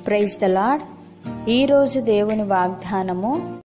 praise the lord ఈరోజు దేవుని వాగ్దానము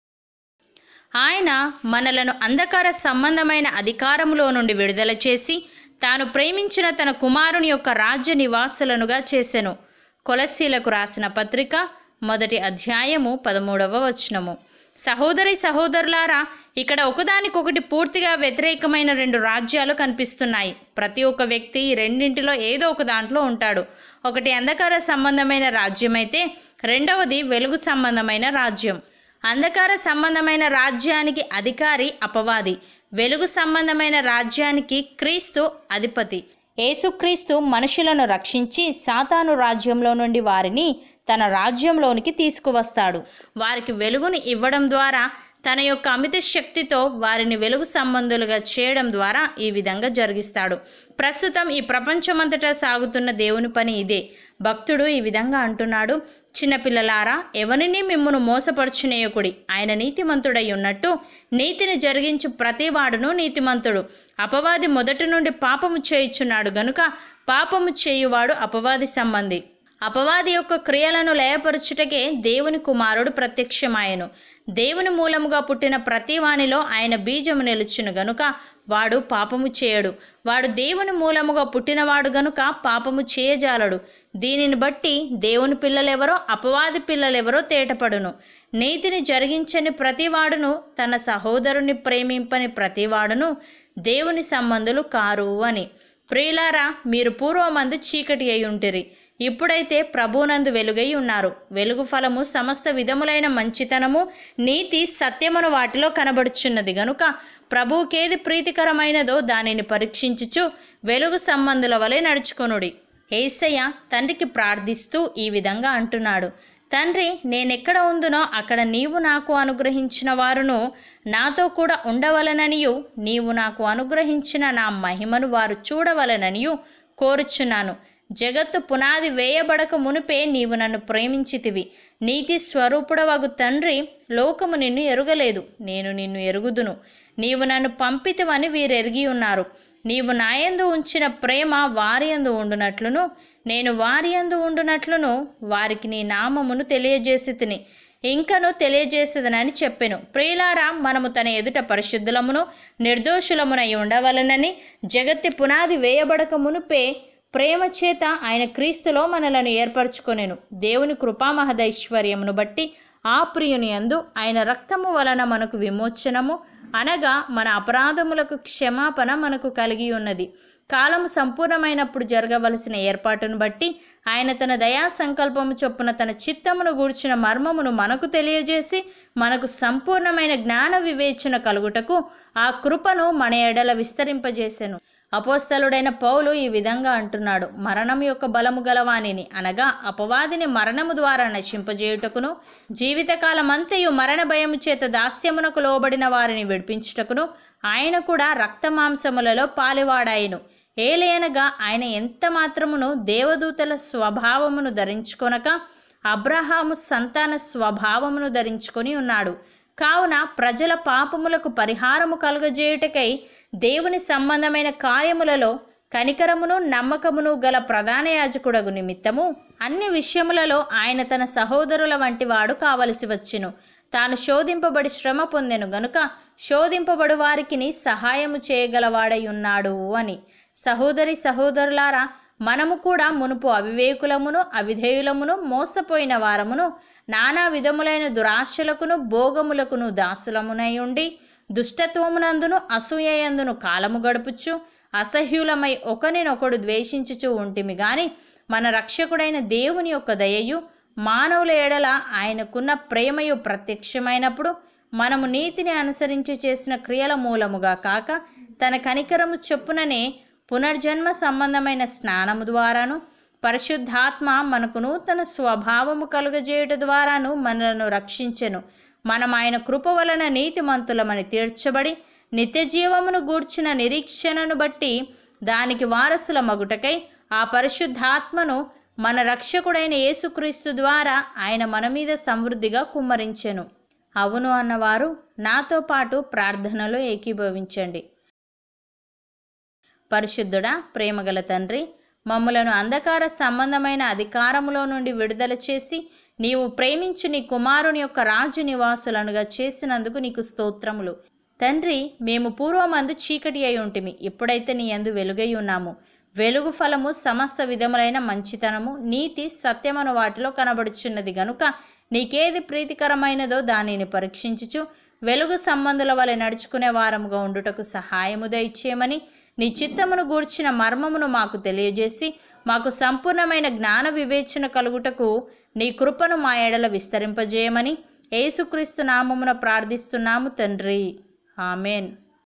ఆయన మనలను అంధకార సంబంధమైన అధికారములో నుండి విడుదల చేసి తాను ప్రేమించిన తన కుమారుని యొక్క రాజ్య నివాసులనుగా చేసెను కొలస్సీలకు రాసిన పత్రిక మొదటి అధ్యాయము పదమూడవ వచనము సహోదరి సహోదరులారా ఇక్కడ ఒకదానికొకటి పూర్తిగా వ్యతిరేకమైన రెండు రాజ్యాలు కనిపిస్తున్నాయి ప్రతి ఒక్క వ్యక్తి ఈ రెండింటిలో ఏదో ఒక దాంట్లో ఉంటాడు ఒకటి అంధకార సంబంధమైన రాజ్యమైతే రెండవది వెలుగు సంబంధమైన రాజ్యం అంధకార సంబంధమైన రాజ్యానికి అధికారి అపవాది వెలుగు సంబంధమైన రాజ్యానికి క్రీస్తు అధిపతి యేసుక్రీస్తు మనుషులను రక్షించి సాతాను రాజ్యంలో నుండి వారిని తన రాజ్యంలోనికి తీసుకువస్తాడు వారికి వెలుగును ఇవ్వడం ద్వారా తన యొక్క అమిత శక్తితో వారిని వెలుగు సంబంధులుగా చేయడం ద్వారా ఈ విధంగా జరిగిస్తాడు ప్రస్తుతం ఈ ప్రపంచమంతటా సాగుతున్న దేవుని పని ఇదే భక్తుడు ఈ విధంగా అంటున్నాడు చిన్నపిల్లలారా ఎవరిని మిమ్మును మోసపరుచునేయకుడి ఆయన నీతిమంతుడై ఉన్నట్టు నీతిని జరిగించు ప్రతివాడును నీతిమంతుడు అపవాది మొదటి నుండి పాపము చేయుచున్నాడు గనుక పాపము చేయువాడు అపవాది సంబంధి అపవాది యొక్క క్రియలను లయపరచుటకే దేవుని కుమారుడు ప్రత్యక్షమాయను దేవుని మూలముగా పుట్టిన ప్రతి వానిలో ఆయన బీజము నిలుచును గనుక వాడు పాపము చేయడు వాడు దేవుని మూలముగా పుట్టినవాడు గనుక పాపము చేయజాలడు దీనిని బట్టి దేవుని పిల్లలెవరో అపవాది పిల్లలెవరో తేటపడును నీతిని జరిగించని ప్రతివాడును తన సహోదరుని ప్రేమింపని ప్రతివాడును దేవుని సంబంధులు కారు అని ప్రియులారా మీరు పూర్వమందు చీకటి అయి ఉంటిరి ఇప్పుడైతే ప్రభువునందు వెలుగై ఉన్నారు వెలుగు ఫలము సమస్త విధములైన మంచితనము నీతి సత్యమును వాటిలో కనబడుచున్నది గనుక ప్రభువుకేది ప్రీతికరమైనదో దానిని పరీక్షించుచు వెలుగు సంబంధుల వలె నడుచుకొనుడి ఏసయ్య తండ్రికి ప్రార్థిస్తూ ఈ విధంగా అంటున్నాడు తండ్రి నేనెక్కడ ఉందునో అక్కడ నీవు నాకు అనుగ్రహించిన వారును నాతో కూడా ఉండవలననియు నీవు నాకు అనుగ్రహించిన నా మహిమను వారు చూడవలననియు కోరుచున్నాను జగత్తు పునాది వేయబడక మునిపే నీవు నన్ను ప్రేమించితివి నీతి స్వరూపుడవగు తండ్రి లోకము నిన్ను ఎరుగలేదు నేను నిన్ను ఎరుగుదును నీవు నన్ను పంపితివని వీరెరిగి ఉన్నారు నీవు నాయందు ఉంచిన ప్రేమ వారి యందు ఉండునట్లును నేను వారి యందు ఉండునట్లును వారికి నీ నామమును తెలియజేసి తిని ఇంకను తెలియజేసేదనని చెప్పెను ప్రియులారా మనము తన ఎదుట పరిశుద్ధులమును నిర్దోషులమునై ఉండవలనని జగత్తి పునాది వేయబడక మునుపే ప్రేమ చేత ఆయన క్రీస్తులో మనలను ఏర్పరచుకొనెను దేవుని కృపామహదైశ్వర్యమును బట్టి ఆ ప్రియుని యందు ఆయన రక్తము వలన మనకు విమోచనము అనగా మన అపరాధములకు క్షమాపణ మనకు కలిగి ఉన్నది కాలము సంపూర్ణమైనప్పుడు జరగవలసిన ఏర్పాటును బట్టి ఆయన తన దయా సంకల్పము చొప్పున తన చిత్తమును గూర్చిన మర్మమును మనకు తెలియజేసి మనకు సంపూర్ణమైన జ్ఞాన వివేచన కలుగుటకు ఆ కృపను మన ఎడల విస్తరింపజేసెను అపోస్తలుడైన పౌలు ఈ విధంగా అంటున్నాడు మరణం యొక్క బలము గలవానిని అనగా అపవాదిని మరణము ద్వారా నశింపజేయుటకును జీవితకాలమంతయు మరణ భయము చేత దాస్యమునకు లోబడిన వారిని విడిపించుటకును ఆయన కూడా రక్తమాంసములలో పాలివాడాయను ఏలేనగా ఆయన ఎంత మాత్రమును దేవదూతల స్వభావమును ధరించుకొనక అబ్రహాము సంతాన స్వభావమును ధరించుకొని ఉన్నాడు కావున ప్రజల పాపములకు పరిహారము కలుగజేయుటకై దేవుని సంబంధమైన కార్యములలో కనికరమును నమ్మకమును గల ప్రధాన యాజకుడగు నిమిత్తము అన్ని విషయములలో ఆయన తన సహోదరుల వంటి వాడు కావలసి వచ్చెను తాను శోధింపబడి శ్రమ పొందెను గనుక శోధింపబడు వారికిని సహాయము చేయగలవాడై ఉన్నాడు అని సహోదరి సహోదరులారా మనము కూడా మునుపు అవివేకులమును అవిధేయులమును మోసపోయిన వారమును నానా విధములైన దురాశలకును భోగములకును దాసులమునై ఉండి దుష్టత్వమునందును అసూయయందును కాలము గడుపుచు అసహ్యులమై ఒకరినొకడు ద్వేషించుచు ఉంటిమి గాని మన రక్షకుడైన దేవుని యొక్క దయయు మానవుల ఎడల ఆయనకున్న ప్రేమయు ప్రత్యక్షమైనప్పుడు మనము నీతిని అనుసరించి చేసిన క్రియల మూలముగా కాక తన కనికరము చొప్పుననే పునర్జన్మ సంబంధమైన స్నానము ద్వారాను పరిశుద్ధాత్మ మనకు నూతన స్వభావము కలుగజేయుట ద్వారాను మనలను రక్షించెను మనం ఆయన కృప వలన నీతిమంతులమని తీర్చబడి నిత్య జీవమును గూర్చిన నిరీక్షణను బట్టి దానికి వారసుల మగుటకై ఆ పరిశుద్ధాత్మను మన రక్షకుడైన యేసుక్రీస్తు ద్వారా ఆయన మన మీద సమృద్ధిగా కుమ్మరించెను అవును అన్నవారు నాతో పాటు ప్రార్థనలో ఏకీభవించండి పరిశుద్ధుడా ప్రేమగల తండ్రి మమ్ములను అంధకార సంబంధమైన అధికారములో నుండి విడుదల చేసి నీవు ప్రేమించు నీ కుమారుని యొక్క రాజు నివాసులనుగా చేసినందుకు నీకు స్తోత్రములు తండ్రి మేము పూర్వమందు చీకటి అయి ఉంటిమి ఇప్పుడైతే నీ యందు వెలుగై ఉన్నాము వెలుగు ఫలము సమస్త విధములైన మంచితనము నీతి సత్యమను వాటిలో కనబడుచున్నది గనుక నీకేది ప్రీతికరమైనదో దానిని పరీక్షించుచు వెలుగు సంబంధుల వలె నడుచుకునే వారముగా ఉండుటకు సహాయము దయచేయమని నీ చిత్తమును గూర్చిన మర్మమును మాకు తెలియజేసి మాకు సంపూర్ణమైన జ్ఞాన వివేచన కలుగుటకు నీ కృపను మా ఎడల విస్తరింపజేయమని యేసుక్రీస్తు నామమున ప్రార్థిస్తున్నాము తండ్రి ఆమెన్